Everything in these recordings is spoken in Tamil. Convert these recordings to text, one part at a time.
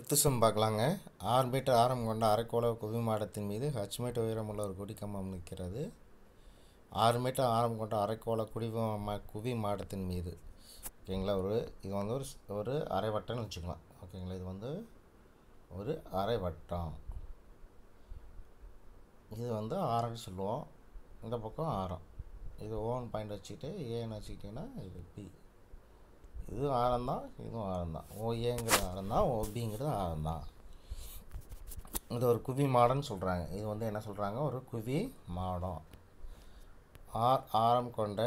வித்திசம் பார்க்கலாங்க ஆறு மீட்டர் ஆரம் கொண்ட அரைக்கோள குவி மாடத்தின் மீது ஹச் மீட்டர் உயரமுள்ள ஒரு கொடி கம்பம் நிற்கிறது ஆறு மீட்டர் ஆரம் கொண்ட அரைக்கோள குடி ம- குவி மாடத்தின் மீது ஓகேங்களா ஒரு இது வந்து ஒரு ஸ்- ஒரு அரை வட்டம்னு வச்சுக்கலாம் ஓகேங்களா இது வந்து ஒரு அரை வட்டம் இது வந்து ஆரம்னு சொல்லுவோம் இந்த பக்கம் ஆரம் இது ஓன் பாயிண்ட் வச்சுக்கிட்டு ஏன்னு வச்சுக்கிட்டிங்கன்னா இது பி இது ஆரம் தான் இதுவும் ஆரம் தான் ஓஏங்கிறது ஆரம் தான் ஓபிங்கிறது ஆரம் தான் இது ஒரு குவி மாடம்னு சொல்கிறாங்க இது வந்து என்ன சொல்கிறாங்க ஒரு குவி மாடம் ஆர் ஆரம் கொண்ட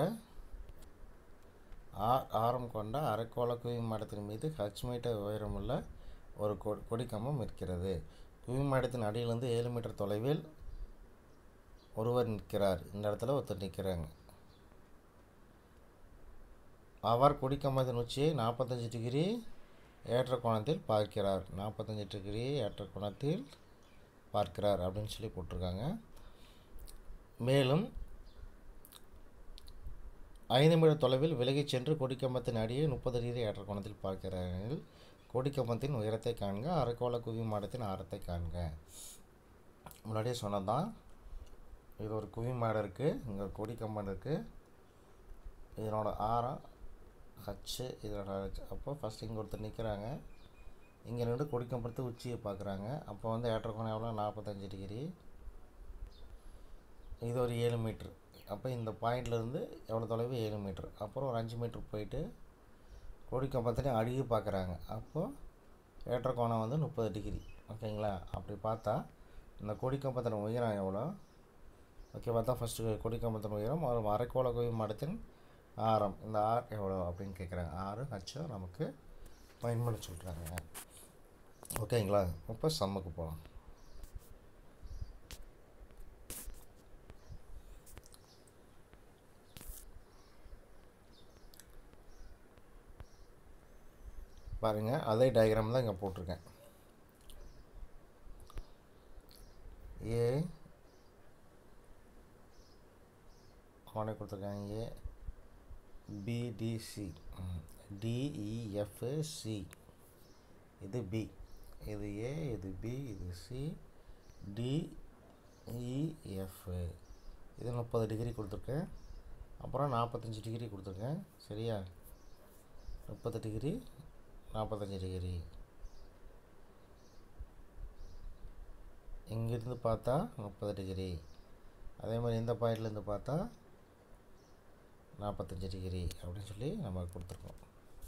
ஆர் ஆரம் கொண்ட அரைக்கோள குவி மாடத்தின் மீது ஹச் மீட்டர் உயரமுள்ள ஒரு கொ கொடிக்கம்பம் இருக்கிறது குவி மாடத்தின் அடியிலிருந்து ஏழு மீட்டர் தொலைவில் ஒருவர் நிற்கிறார் இந்த இடத்துல ஒருத்தர் நிற்கிறாங்க அவர் கொடிக்கம்பத்தின் உச்சியை நாற்பத்தஞ்சு டிகிரி ஏற்ற கோணத்தில் பார்க்கிறார் நாற்பத்தஞ்சு டிகிரி ஏற்ற கோணத்தில் பார்க்கிறார் அப்படின்னு சொல்லி போட்டிருக்காங்க மேலும் ஐந்து மீட்டர் தொலைவில் விலகிச் சென்று கொடிக்கம்பத்தின் அடியை முப்பது டிகிரி ஏற்ற கோணத்தில் பார்க்கிறார்கள் கொடிக்கம்பத்தின் உயரத்தை காண்க அரைக்கோள குவி மாடத்தின் ஆரத்தை காண்க முன்னாடியே சொன்னதான் இது ஒரு குவி மாடம் இருக்குது இங்கே ஒரு கொடிக்கம்பம் இருக்குது இதனோட ஆரம் ஹச்சு இதோட ஹச் அப்போ ஃபஸ்ட் இங்கே ஒருத்தர் நிற்கிறாங்க இங்கே நின்று கொடிக்கம்பத்து உச்சியை பார்க்குறாங்க அப்போ வந்து ஏற்றக்கோணம் எவ்வளோ நாற்பத்தஞ்சு டிகிரி இது ஒரு ஏழு மீட்ரு அப்போ இந்த பாயிண்ட்லேருந்து எவ்வளோ தொலைவு ஏழு மீட்ரு அப்புறம் ஒரு அஞ்சு மீட்ரு போயிட்டு கொடிக்கம்பத்துலேயும் அடியை பார்க்குறாங்க அப்போது ஏற்றக்கோணம் வந்து முப்பது டிகிரி ஓகேங்களா அப்படி பார்த்தா இந்த கொடிக்கம்பத்தின் உயரம் எவ்வளோ ஓகே பார்த்தா ஃபஸ்ட்டு கொடிக்கம்பத்தின் உயரம் ஒரு அரைக்கோள குவி மடத்தின் ஆரம் இந்த ஆர் எவ்வளோ அப்படின்னு கேட்குறாங்க ஆறு ஹச்சும் நமக்கு ஃபைன் பண்ண சொல்கிறாங்க ஓகேங்களா இப்போ சம்முக்கு போகலாம் பாருங்கள் அதே டயக்ராம் தான் இங்கே போட்டிருக்கேன் ஏ அவனே கொடுத்துருக்காங்க ஏ பிடிசி டிஇஎஃப்சி இது பி இது ஏ இது பி இது சி டிஇஎஃப் இது முப்பது டிகிரி கொடுத்துருக்கேன் அப்புறம் நாற்பத்தஞ்சு டிகிரி கொடுத்துருக்கேன் சரியா முப்பது டிகிரி நாற்பத்தஞ்சு டிகிரி இங்கிருந்து பார்த்தா முப்பது டிகிரி அதே மாதிரி இந்த பாயிண்ட்லேருந்து பார்த்தா நாற்பத்தஞ்சு டிகிரி அப்படின்னு சொல்லி நம்ம கொடுத்துருக்கோம்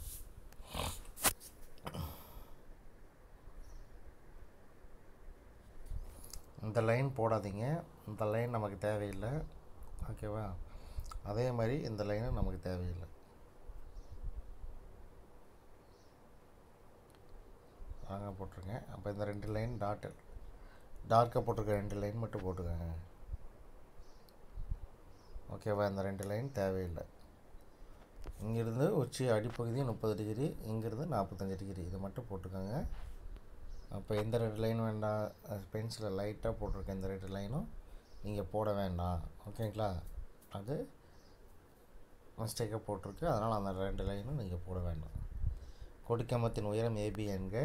இந்த லைன் போடாதீங்க இந்த லைன் நமக்கு தேவையில்லை ஓகேவா அதே மாதிரி இந்த லைனும் நமக்கு தேவையில்லை அங்கே போட்டிருங்க அப்போ இந்த ரெண்டு லைன் டாட்டு டார்க்காக போட்டிருக்க ரெண்டு லைன் மட்டும் போட்டுக்கோங்க ஓகேவா இந்த ரெண்டு லைன் தேவையில்லை இங்கேருந்து உச்சி அடிப்பகுதி முப்பது டிகிரி இங்கேருந்து நாற்பத்தஞ்சு டிகிரி இதை மட்டும் போட்டுக்கோங்க அப்போ எந்த ரெண்டு லைன் வேண்டாம் பென்சிலில் லைட்டாக போட்டிருக்க இந்த ரெண்டு லைனும் நீங்கள் போட வேண்டாம் ஓகேங்களா அது மிஸ்டேக்காக போட்டிருக்கு அதனால் அந்த ரெண்டு லைனும் நீங்கள் போட வேண்டாம் கொடிக்கம்பத்தின் உயரம் ஏபி என்க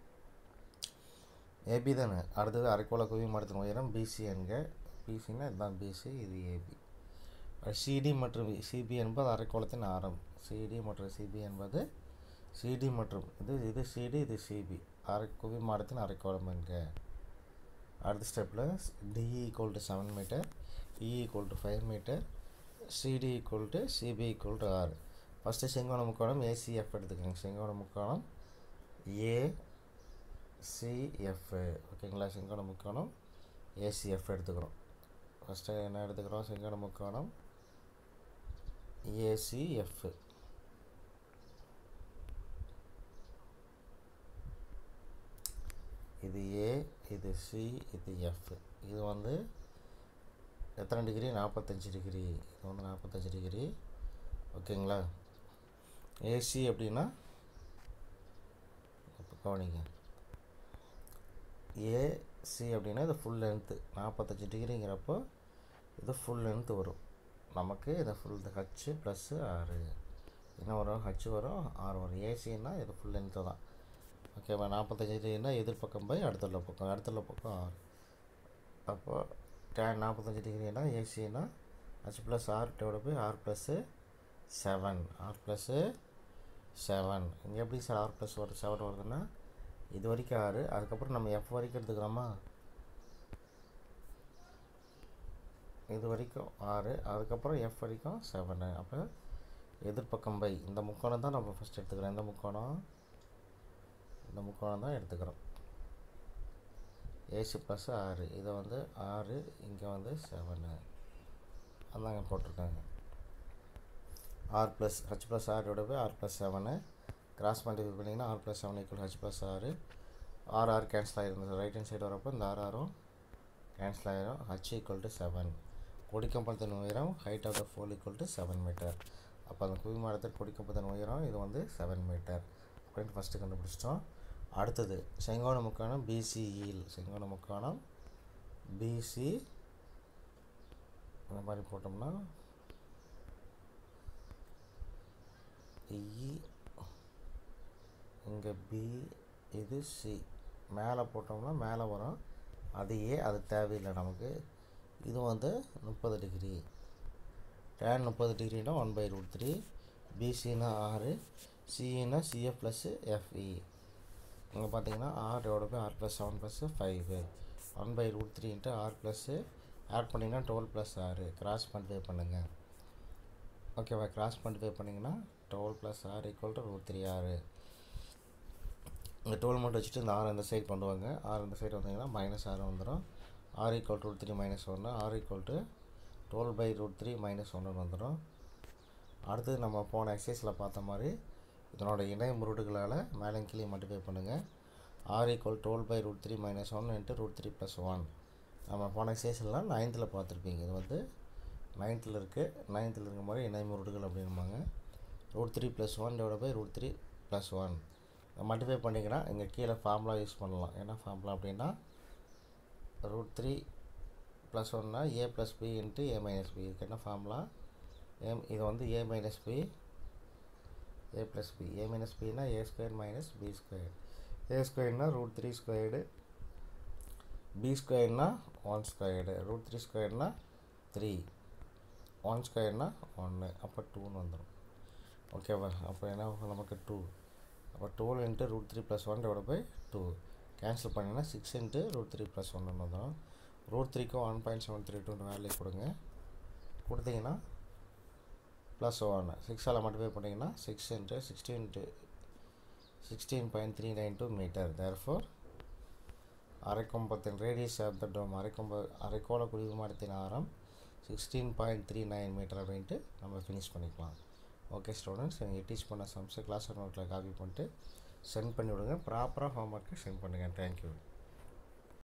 ஏபி தானே அடுத்தது அரைக்கோள குவி மரத்தின் உயரம் பிசி என்க பிசின்னா இதுதான் பிசி இது ஏபி சிடி மற்றும் சிபி என்பது அரைக்கோளத்தின் ஆரம் சிடி மற்றும் சிபி என்பது சிடி மற்றும் இது இது சிடி இது சிபி அரை குவி மாடத்தின் அரைக்கோளம் என்க அடுத்த ஸ்டெப்பில் DE equal to seven metre E equal to five metre CD equal to CB equal to ஆறு ஃபஸ்ட்டு செங்கோண முக்கோணம் ஏசிஎஃப் எடுத்துக்கோங்க செங்கோண முக்கோணம் ஏ சிஎஃப் ஓகேங்களா செங்கோண முக்கோணம் ஏசிஎஃப் எடுத்துக்கிறோம் ஃபஸ்ட்டு என்ன எடுத்துக்கிறோம் செங்கோண முக்கோணம் ஏசிஎஃப் இது ஏ இது சி இது எஃப் இது வந்து எத்தனை டிகிரி நாற்பத்தஞ்சு டிகிரி இது வந்து நாற்பத்தஞ்சு டிகிரி ஓகேங்களா ஏசி அப்படின்னா இப்போ கவனிங்க ஏசி அப்படின்னா இது ஃபுல் லென்த்து நாற்பத்தஞ்சு டிகிரிங்கிறப்போ இது ஃபுல் லென்த்து வரும் நமக்கு இது ஃபுல் ஹச்சு ப்ளஸ்ஸு ஆறு என்ன வரும் ஹச் வரும் ஆறு வரும் ஏசின்னா இது ஃபுல் லென்த்து தான் ஓகேவா நாற்பத்தஞ்சு டிகிரினா எதிர்பக்கம் பை அடுத்துள்ள பக்கம் அடுத்துள்ள பக்கம் ஆறு அப்போ டேன் நாற்பத்தஞ்சு டிகிரினா ஏசினா h plus r divide by r plus seven r plus seven இங்கே எப்படி சார் ஆர் ப்ளஸ் ஒரு செவன் வருதுன்னா இது வரைக்கும் ஆறு அதுக்கப்புறம் நம்ம எஃப் வரைக்கும் எடுத்துக்கிறோமா இது வரைக்கும் ஆறு அதுக்கப்புறம் எஃப் வரைக்கும் செவனு அப்போ எதிர்பக்கம் பை இந்த முக்கோணம் தான் நம்ம ஃபஸ்ட் எடுத்துக்கிறோம் இந்த முக்கோணம் இந்த முக்கோணம் தான் எடுத்துக்கிறோம் ஏசி ப்ளஸ் ஆறு இதை வந்து ஆறு இங்கே வந்து செவனு அதாங்க போட்டிருக்காங்க ஆர் ப்ளஸ் ஹச் ப்ளஸ் ஆரோட போய் r plus seven cross multiple பண்ணிங்கன்னா r plus seven equal h plus ஆறு ஆர் ஆர் கேன்சல் ஆகிருந்தது ரைட் ஹேண்ட் சைடு வரப்போ இந்த ஆர் ஆரும் கேன்சல் ஆகிரும் ஹச் ஈக்குவல் டு செவன் கொடிக்கம்பத்தின் உயரம் height of the pole equal to seven metre அப்போ அந்த குவிமாடத்தில் கொடிக்கம்பத்தின் உயரம் இது வந்து செவன் மீட்டர் அப்படின்னு ஃபஸ்ட்டு கண்டுபிடிச்சிட்டோம் அடுத்தது செங்கோண முக்கோணம் பிசிஇல் செங்கோண முக்கோணம் பிசி இந்த மாதிரி போட்டோம்னா இ இங்கே பி இது சி மேலே போட்டோம்னா மேலே வரும் அது ஏ அது தேவையில்லை நமக்கு இது வந்து முப்பது டிகிரி டேன் முப்பது டிகிரினா ஒன் பை ரூட் த்ரீ பிசினா ஆறு சிஇனா சிஎஃப் ப்ளஸ்ஸு எஃப்இ இங்கே பார்த்தீங்கன்னா r divide by r plus seven plus five one by root three into r plus add பண்ணிங்கன்னா டுவெல் ப்ளஸ் ஆறு கிராஸ் மல்டிஃபை பண்ணுங்கள் ஓகேவா கிராஸ் மல்டிஃபை பண்ணிங்கன்னா twelve plus r equal to root three ஆறு இந்த டுவெல் மட்டும் வச்சுட்டு இந்த ஆறு இந்த சைடு கொண்டு வாங்க ஆறு இந்த சைடு வந்தீங்கன்னா மைனஸ் ஆறு வந்துடும் r equal root three minus ஒன்று r equal to twelve by root three minus ஒன்று வந்துடும் அடுத்தது நம்ம போன எக்ஸசைஸில் பார்த்த மாதிரி இதனோட இணை முருடுகளால் மேலே கீழே மல்டிஃபை பண்ணுங்கள் r equal twelve by root three minus one into root three plus one நம்ம போன எக்ஸசைஸ்லாம் நைன்த்தில் பார்த்துருப்பீங்க இது வந்து நைன்த்தில் இருக்குது நைன்த்தில் இருக்க மாதிரி இணை முருடுகள் அப்படின்பாங்க root three plus one divide by root three plus one multiply பண்ணிங்கன்னா இங்கே கீழே ஃபார்முலா யூஸ் பண்ணலாம் என்ன ஃபார்முலா அப்படின்னா ரூட் த்ரீ ப்ளஸ் ஒன்னா A plus B into A minus B இதுக்கு என்ன ஃபார்முலா ஏ இது வந்து A minus B A plus B A minus பினா A square minus B square A ஸ்கொயர்னா ரூட் த்ரீ ஸ்கொயர்டு பி ஸ்கொயர்னா ஒன் ஸ்கொயர்டு ரூட் த்ரீ ஸ்கொயர்னா த்ரீ ஒன் ஸ்கொயர்னா ஒன்று அப்போ டூன்னு வந்துடும் ஓகேவா அப்போ என்ன ஆகும் நமக்கு டூ அப்போ twelve into root three plus one divide by two cancel பண்ணிங்கன்னா six into root three plus ஒன்று வந்துடும் ரூட் த்ரீக்கும் one point seven three two value கொடுங்க கொடுத்தீங்கன்னா ப்ளஸ் ஒன் சிக்ஸால் மல்டிஃபை பண்ணிங்கன்னா six into sixteen into sixteen point three nine two metre therefore அரைக்கொம்பத்தின் ரேடியஸ் ஆஃப் த டோம் அரைக்கொம்ப அரைக்கோள குடிவிமானத்தின் ஆரம் sixteen point three nine metre அப்படின்ட்டு நம்ம ஃபினிஷ் பண்ணிக்கலாம் ஓகே ஸ்டூடெண்ட்ஸ் நீங்கள் டீச் பண்ண சம்ஸை கிளாஸ் நோட்டில் காப்பி பண்ணிட்டு சென்ட் பண்ணி விடுங்க ப்ராப்பராக ஹோம் ஒர்க்கு சென்ட் பண்ணுங்கள் தேங்க்யூ